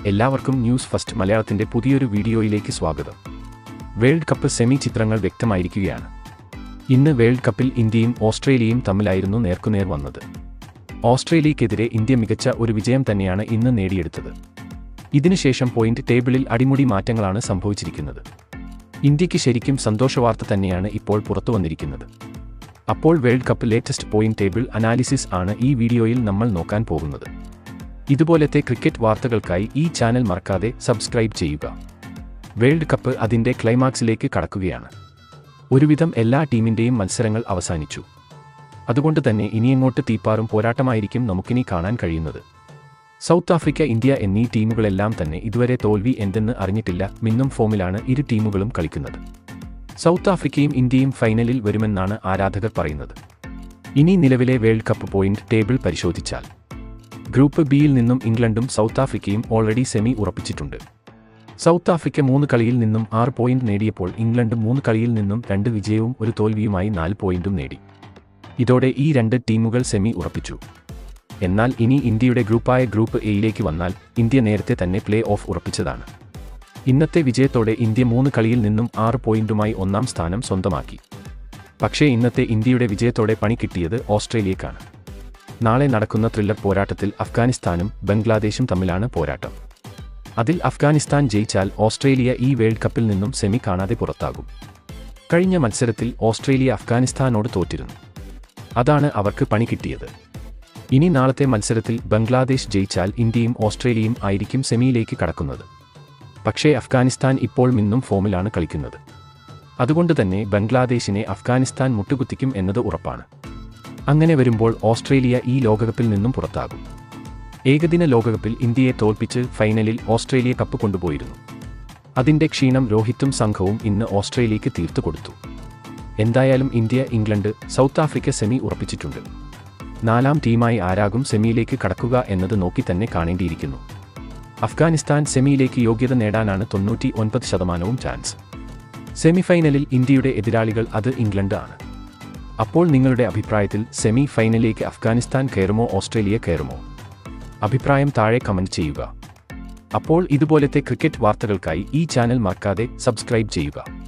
എല്ലാവർക്കും news first മലയാളത്തിന്റെ പുതിയൊരു വീഡിയോയിലേക്ക് സ്വാഗതം വേൾഡ് കപ്പ് സെമി ചിത്രങ്ങൾ വ്യക്തമായിരിക്കുകയാണ് ഇന്ന് വേൾഡ് കപ്പിൽ ഇന്ത്യയും ഓസ്ട്രേലിയയും തമ്മിലായിരുന്നു നേർക്കുനേർ വന്നത് ഓസ്ട്രേലിയക്കെതിരെ ഇന്ത്യ മികച്ച ഒരു വിജയം തന്നെയാണ് ഇന്ന് നേടിയെടുത്തത് ഇതിനുശേഷം പോയിന്റ് ടേബിളിൽ അടിമുടി മാറ്റങ്ങളാണ് സംഭവിച്ചിരിക്കുന്നത് ഇന്ത്യക്ക് ശരിക്കും സന്തോഷവാർത്ത തന്നെയാണ് ഇപ്പോൾ പുറത്തുവന്നിരിക്കുന്നത് അപ്പോൾ world cup latest point table analysis ആണ് ഈ വീഡിയോയിൽ നമ്മൾ നോക്കാൻ പോകുന്നത് ഇതുപോലത്തെ ക്രിക്കറ്റ് വാർത്തകൾക്കായി ഈ ചാനൽ മറക്കാതെ സബ്സ്ക്രൈബ് ചെയ്യുക വേൾഡ് കപ്പ് അതിന്റെ ക്ലൈമാക്സിലേക്ക് കടക്കുകയാണ് ഒരുവിധം എല്ലാ ടീമിന്റെയും മത്സരങ്ങൾ അവസാനിച്ചു അതുകൊണ്ട് തന്നെ ഇനിയങ്ങോട്ട് തീപ്പാറും പോരാട്ടമായിരിക്കും നമുക്കിനി കാണാൻ കഴിയുന്നത് സൗത്ത് ആഫ്രിക്ക ഇന്ത്യ എന്നീ ടീമുകളെല്ലാം തന്നെ ഇതുവരെ തോൽവി എന്തെന്ന് അറിഞ്ഞിട്ടില്ല മിന്നും ഫോമിലാണ് ഇരു ടീമുകളും കളിക്കുന്നത് സൗത്ത് ആഫ്രിക്കയും ഇന്ത്യയും ഫൈനലിൽ വരുമെന്നാണ് ആരാധകർ പറയുന്നത് ഇനി നിലവിലെ വേൾഡ് കപ്പ് പോയിന്റ് ടേബിൾ പരിശോധിച്ചാൽ ഗ്രൂപ്പ് ബിയിൽ നിന്നും ഇംഗ്ലണ്ടും സൗത്ത് ആഫ്രിക്കയും ഓൾറെഡി സെമി ഉറപ്പിച്ചിട്ടുണ്ട് സൗത്ത് ആഫ്രിക്ക മൂന്ന് കളിയിൽ നിന്നും ആറ് പോയിന്റ് നേടിയപ്പോൾ ഇംഗ്ലണ്ട് മൂന്ന് കളിയിൽ നിന്നും രണ്ട് വിജയവും ഒരു തോൽവിയുമായി നാല് പോയിന്റും നേടി ഇതോടെ ഈ രണ്ട് ടീമുകൾ സെമി ഉറപ്പിച്ചു എന്നാൽ ഇനി ഇന്ത്യയുടെ ഗ്രൂപ്പായ ഗ്രൂപ്പ് എയിലേക്ക് വന്നാൽ ഇന്ത്യ നേരത്തെ തന്നെ പ്ലേ ഓഫ് ഉറപ്പിച്ചതാണ് ഇന്നത്തെ വിജയത്തോടെ ഇന്ത്യ മൂന്ന് കളിയിൽ നിന്നും ആറ് പോയിന്റുമായി ഒന്നാം സ്ഥാനം സ്വന്തമാക്കി പക്ഷേ ഇന്നത്തെ ഇന്ത്യയുടെ വിജയത്തോടെ പണി കിട്ടിയത് ഓസ്ട്രേലിയക്കാണ് നാളെ നടക്കുന്ന ത്രില്ലർ പോരാട്ടത്തിൽ അഫ്ഗാനിസ്ഥാനും ബംഗ്ലാദേശും തമ്മിലാണ് പോരാട്ടം അതിൽ അഫ്ഗാനിസ്ഥാൻ ജയിച്ചാൽ ഓസ്ട്രേലിയ ഈ വേൾഡ് കപ്പിൽ നിന്നും സെമി കാണാതെ പുറത്താകും കഴിഞ്ഞ മത്സരത്തിൽ ഓസ്ട്രേലിയ അഫ്ഗാനിസ്ഥാനോട് തോറ്റിരുന്നു അതാണ് അവർക്ക് പണി കിട്ടിയത് ഇനി നാളത്തെ മത്സരത്തിൽ ബംഗ്ലാദേശ് ജയിച്ചാൽ ഇന്ത്യയും ഓസ്ട്രേലിയയും ആയിരിക്കും സെമിയിലേക്ക് കടക്കുന്നത് പക്ഷേ അഫ്ഗാനിസ്ഥാൻ ഇപ്പോൾ മിന്നും ഫോമിലാണ് കളിക്കുന്നത് അതുകൊണ്ട് തന്നെ ബംഗ്ലാദേശിനെ അഫ്ഗാനിസ്ഥാൻ മുട്ടുകുത്തിക്കും എന്നത് ഉറപ്പാണ് അങ്ങനെ വരുമ്പോൾ ഓസ്ട്രേലിയ ഈ ലോകകപ്പിൽ നിന്നും പുറത്താകും ഏകദിന ലോകകപ്പിൽ ഇന്ത്യയെ തോൽപ്പിച്ച് ഫൈനലിൽ ഓസ്ട്രേലിയ കപ്പ് കൊണ്ടുപോയിരുന്നു അതിന്റെ ക്ഷീണം രോഹിത്തും സംഘവും ഇന്ന് ഓസ്ട്രേലിയക്ക് തീർത്തു കൊടുത്തു എന്തായാലും India England South Africa semi ഉറപ്പിച്ചിട്ടുണ്ട് നാലാം ടീമായി ആരാകും സെമിയിലേക്ക് കടക്കുക എന്നത് നോക്കി തന്നെ കാണേണ്ടിയിരിക്കുന്നു അഫ്ഗാനിസ്ഥാൻ സെമിയിലേക്ക് യോഗ്യത നേടാനാണ് തൊണ്ണൂറ്റി ഒൻപത് ശതമാനവും ചാൻസ് സെമിഫൈനലിൽ ഇന്ത്യയുടെ എതിരാളികൾ അത് ഇംഗ്ലണ്ട് ആണ് അപ്പോൾ നിങ്ങളുടെ അഭിപ്രായത്തിൽ സെമി ഫൈനലിലേക്ക് അഫ്ഗാനിസ്ഥാൻ കയറുമോ ഓസ്ട്രേലിയ കയറുമോ അഭിപ്രായം താഴെ കമന്റ് ചെയ്യുക അപ്പോൾ ഇതുപോലത്തെ ക്രിക്കറ്റ് വാർത്തകൾക്കായി ഈ ചാനൽ മറക്കാതെ സബ്സ്ക്രൈബ് ചെയ്യുക